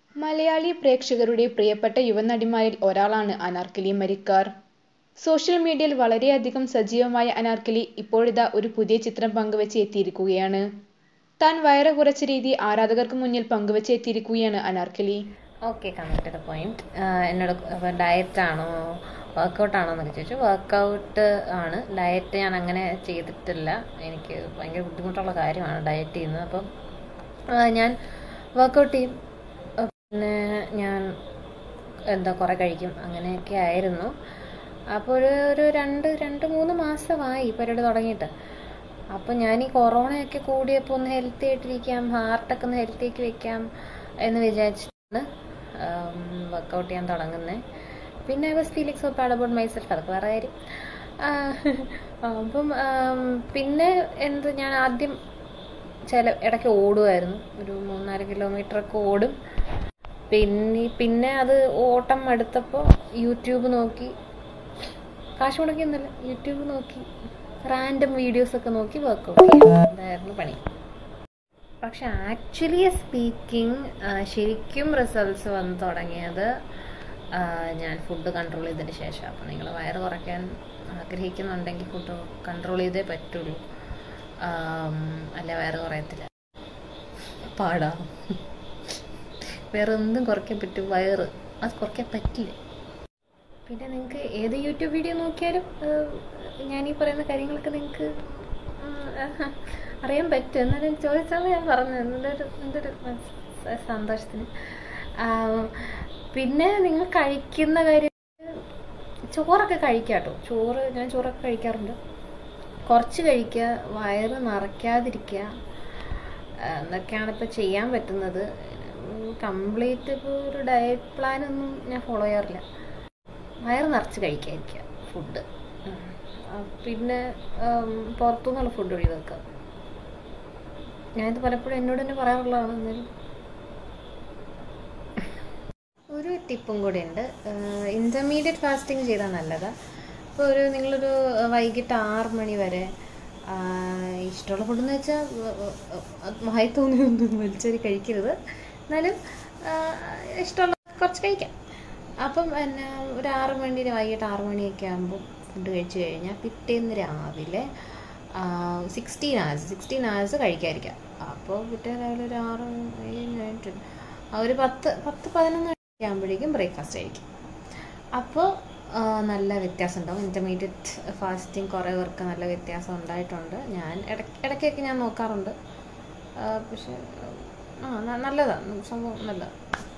മലയാളി പ്രേക്ഷകരുടെ പ്രിയപ്പെട്ട യുവനടിമാരിൽ ഒരാളാണ് അനാർക്കലി മരിക്കാർ സോഷ്യൽ മീഡിയയിൽ വളരെയധികം സജീവമായ അനാർക്കലി ഇപ്പോഴിതാ ഒരു പുതിയ ചിത്രം പങ്കുവച്ച് എത്തിയിരിക്കുകയാണ് താൻ വയറ് കുറച്ച രീതി ആരാധകർക്ക് മുന്നിൽ പങ്കുവച്ച് എത്തിയിരിക്കുകയാണ് Anarkali okay connect the point എന്നോട് ഡയറ്റ് ആണോ വർക്കൗട്ട് ആണോ എന്നൊക്കെ ചോദിച്ചു വർക്കൗട്ട് ആണ് ഡയറ്റ് ഞാൻ അങ്ങനെ ചെയ്തിട്ടില്ല എനിക്ക് ഭയങ്കര ബുദ്ധിമുട്ടുള്ള കാര്യമാണ് ഡയറ്റ് ചെയ്യുന്നത് അപ്പം ആ, ഞാൻ വർക്കൗട്ട് ചെയ്യും ആ, പിന്നെ ഞാൻ എന്താ കുറേ കഴിക്കും അങ്ങനെയൊക്കെ ആയിരുന്നു അപ്പോൾ ഒരു ഒരു രണ്ട് രണ്ട് മൂന്ന് മാസമായി ഈ പരിപാടി തുടങ്ങിയിട്ട് അപ്പോൾ ഞാൻ ഈ കൊറോണയൊക്കെ കൂടിയപ്പോൾ ഒന്ന് ഹെൽത്തി ആയിട്ടിരിക്കാം ഹാർട്ടൊക്കെ ഒന്ന് ഹെൽത്തി ആക്കി വെക്കാം എന്ന് വിചാരിച്ചിട്ടാണ് വർക്കൗട്ട് ചെയ്യാൻ തുടങ്ങുന്നത് പിന്നെ I was feeling so bad about myself അതൊക്കെ വേറെ കാര്യം ആ, അപ്പം ആം, പിന്നെ എന്ത് ഞാൻ ആദ്യം ചില ഇടയ്ക്ക് ഓടുമായിരുന്നു ഒരു മൂന്നാല് കിലോമീറ്റർ ഒക്കെ ഓടും പിന്നെ പിന്നെ അത് ഓട്ടം എടുത്തപ്പോൾ യൂട്യൂബ് നോക്കി കാശ് മുടക്കിയൊന്നുമില്ല യൂട്യൂബ് നോക്കി റാൻഡം വീഡിയോസ് ഒക്കെ നോക്കി വർക്കൗട്ട് ചെയ്യും അതായിരുന്നു പണി പക്ഷെ ആക്ച്വലി സ്പീക്കിംഗ് ശരിക്കും റിസൾട്ട്സ് വന്ന് തുടങ്ങിയത് ആ, ഞാൻ ഫുഡ് കൺട്രോൾ ചെയ്തതിന് ശേഷം അപ്പോൾ നിങ്ങൾ വയറ് കുറയ്ക്കാൻ ആഗ്രഹിക്കുന്നുണ്ടെങ്കിൽ ഫുഡ് കൺട്രോൾ ചെയ്തേ പറ്റുള്ളൂ ആം, അല്ല വയറ് കുറയത്തില്ല പാടാ വേറെ എന്തും കുറയ്ക്കാൻ പറ്റും വയറ് അത് കുറയ്ക്കാൻ പറ്റില്ല പിന്നെ നിങ്ങൾക്ക് ഏത് യൂട്യൂബ് വീഡിയോ നോക്കിയാലും ഞാൻ ഈ പറയുന്ന കാര്യങ്ങളൊക്കെ നിങ്ങൾക്ക് അറിയാൻ പറ്റും എന്നാലും ചോദിച്ചാൽ ഞാൻ പറഞ്ഞു എൻ്റെ ഒരു എൻ്റെ ഒരു സ- സന്തോഷത്തിന് ആ, പിന്നെ നിങ്ങൾ കഴിക്കുന്ന കാര്യം ചോറൊക്കെ കഴിക്കാം കേട്ടോ ചോറ് ഞാൻ ചോറൊക്കെ കഴിക്കാറുണ്ട് കുറച്ച് കഴിക്കുക വയറ് നിറയ്ക്കാതിരിക്കുക ആ, എന്നൊക്കെയാണ് ഇപ്പോൾ ചെയ്യാൻ പറ്റുന്നത് കംപ്ലീറ്റ് ഇപ്പോൾ ഒരു ഡയറ്റ് പ്ലാൻ ഒന്നും ഞാൻ ഫോളോ ചെയ്യാറില്ല വയറ് നിറച്ച് കഴിക്കാതിരിക്കുക ഫുഡ് പിന്നെ ഉം, പുറത്തുനിന്നുള്ള ഫുഡ് ഒഴിവാക്കുക ഞാനിത് പലപ്പോഴും എന്നോട് തന്നെ പറയാറുള്ളതാണ് എന്നാലും ഒരു ടിപ്പും കൂടി ഉണ്ട് ഇൻ്റർമീഡിയറ്റ് ഫാസ്റ്റിംഗ് ചെയ്താൽ നല്ലതാണ് ഇപ്പോൾ ഒരു നിങ്ങളൊരു വൈകിട്ട് ആറ് മണി വരെ ആ, ഇഷ്ടമുള്ള ഫുഡെന്ന് വെച്ചാൽ മഹായി തോന്നിയൊന്നും വലിച്ചേരി കഴിക്കരുത് എന്നാലും ആ, ഇഷ്ടമുള്ള കുറച്ച് കഴിക്കാം അപ്പം പിന്നെ ഒരു ആറ് മണി വൈകിട്ട് ആറ് മണിയൊക്കെ ആകുമ്പോൾ ഫുഡ് കഴിച്ച് കഴിഞ്ഞാൽ പിറ്റേന്ന് രാവിലെ സിക്സ്റ്റീൻ hours സിക്സ്റ്റീൻ hours കഴിക്കാതിരിക്കാം അപ്പോൾ പിറ്റേ രാവിലെ ഒരു ആറ് ഏഴ് nine, ten, ആ ഒരു പത്ത് പത്ത് പതിനൊന്ന് മണി ആകുമ്പോഴേക്കും ബ്രേക്ക്ഫാസ്റ്റ് കഴിക്കും അപ്പോൾ നല്ല വ്യത്യാസം ഉണ്ടാവും ഇൻ്റർമീഡിയറ്റ് ഫാസ്റ്റിംഗ് കുറേ പേർക്ക് നല്ല വ്യത്യാസം ഉണ്ടായിട്ടുണ്ട് ഞാൻ ഇടയ്ക്ക് ഇടയ്ക്കൊക്കെ ഞാൻ നോക്കാറുണ്ട് ആ, പക്ഷെ ആ ന- നല്ലതാണ് സംഭവം നല്ലതാണ്